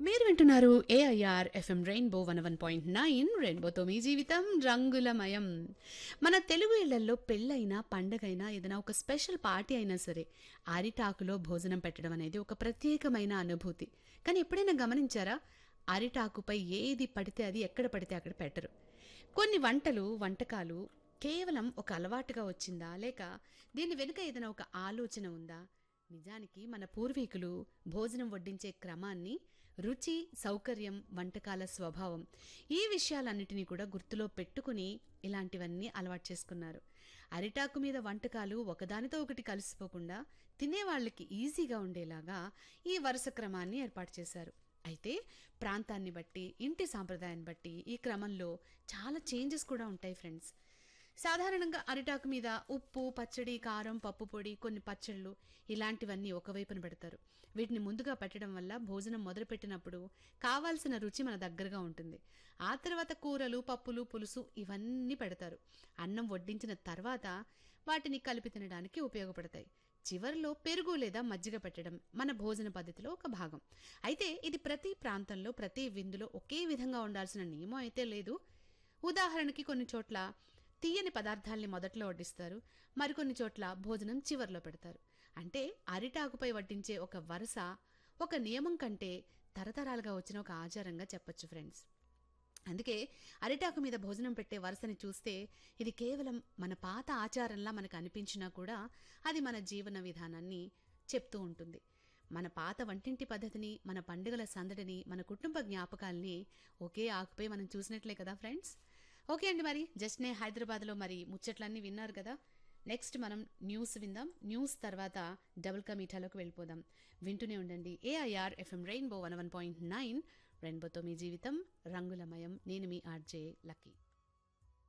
మీరు వింటున్నారు AIR FM rainbow one one point nine రెయిన్బోతో మీ జీవితం రంగులమయం మన తెలుగు ఇళ్లలో పెళ్ళైనా పండగైనా ఏదైనా ఒక స్పెషల్ పార్టీ అయినా సరే అరిటాకులో భోజనం పెట్టడం అనేది ఒక ప్రత్యేకమైన అనుభూతి కానీ ఎప్పుడైనా గమనించారా అరిటాకుపై ఏది పడితే అది ఎక్కడ పడితే అక్కడ పెట్టరు కొన్ని వంటలు వంటకాలు కేవలం ఒక అలవాటుగా వచ్చిందా లేక దీని వెనుక ఏదైనా ఒక ఆలోచన ఉందా నిజానికి మన పూర్వీకులు భోజనం వడ్డించే క్రమాన్ని రుచి సౌకర్యం వంటకాల స్వభావం ఈ విషయాలన్నిటినీ కూడా గుర్తులో పెట్టుకుని ఇలాంటివన్నీ అలవాటు చేసుకున్నారు అరిటాకు మీద వంటకాలు ఒకదానితో ఒకటి కలిసిపోకుండా తినేవాళ్ళకి ఈజీగా ఉండేలాగా ఈ వరుస క్రమాన్ని ఏర్పాటు చేశారు అయితే ప్రాంతాన్ని బట్టి ఇంటి సాంప్రదాయాన్ని బట్టి ఈ క్రమంలో చాలా చేంజెస్ కూడా ఉంటాయి ఫ్రెండ్స్ సాధారణంగా అరిటాకు మీద ఉప్పు పచ్చడి కారం పప్పు పొడి కొన్ని పచ్చళ్ళు ఇలాంటివన్నీ ఒకవైపున పెడతారు వీటిని ముందుగా పెట్టడం వల్ల భోజనం మొదలుపెట్టినప్పుడు కావాల్సిన రుచి మన దగ్గరగా ఉంటుంది ఆ తర్వాత కూరలు పప్పులు పులుసు ఇవన్నీ పెడతారు అన్నం వడ్డించిన తర్వాత వాటిని కలిపి తినడానికి ఉపయోగపడతాయి చివరిలో పెరుగు లేదా మజ్జిగ పెట్టడం మన భోజన పద్ధతిలో ఒక భాగం అయితే ఇది ప్రతి ప్రాంతంలో ప్రతి విందులో ఒకే విధంగా ఉండాల్సిన నియమం అయితే లేదు ఉదాహరణకి కొన్ని చోట్ల తీయని పదార్థాల్ని మొదట్లో వడ్డిస్తారు మరికొన్ని చోట్ల భోజనం చివర్లో పెడతారు అంటే అరిటాకుపై వడ్డించే ఒక వరుస ఒక నియమం కంటే తరతరాలుగా వచ్చిన ఒక ఆచారంగా చెప్పొచ్చు ఫ్రెండ్స్ అందుకే అరిటాకు మీద భోజనం పెట్టే వరుసని చూస్తే ఇది కేవలం మన పాత ఆచారంలా మనకు అనిపించినా కూడా అది మన జీవన విధానాన్ని చెప్తూ ఉంటుంది మన పాత వంటింటి పద్ధతిని మన పండుగల సందడిని మన కుటుంబ జ్ఞాపకాల్ని ఒకే ఆకుపై మనం చూసినట్లే కదా ఫ్రెండ్స్ ఓకే అండి మరి జస్ట్నే హైదరాబాద్లో మరి ముచ్చట్లన్నీ విన్నారు కదా నెక్స్ట్ మనం న్యూస్ విందాం న్యూస్ తర్వాత డబుల్ కా మీఠాలోకి వెళ్ళిపోదాం వింటూనే ఉండండి AIR FM rainbow one one point nine రెయిన్బోతో మీ జీవితం రంగులమయం నేను మీ ఆర్జే లక్కీ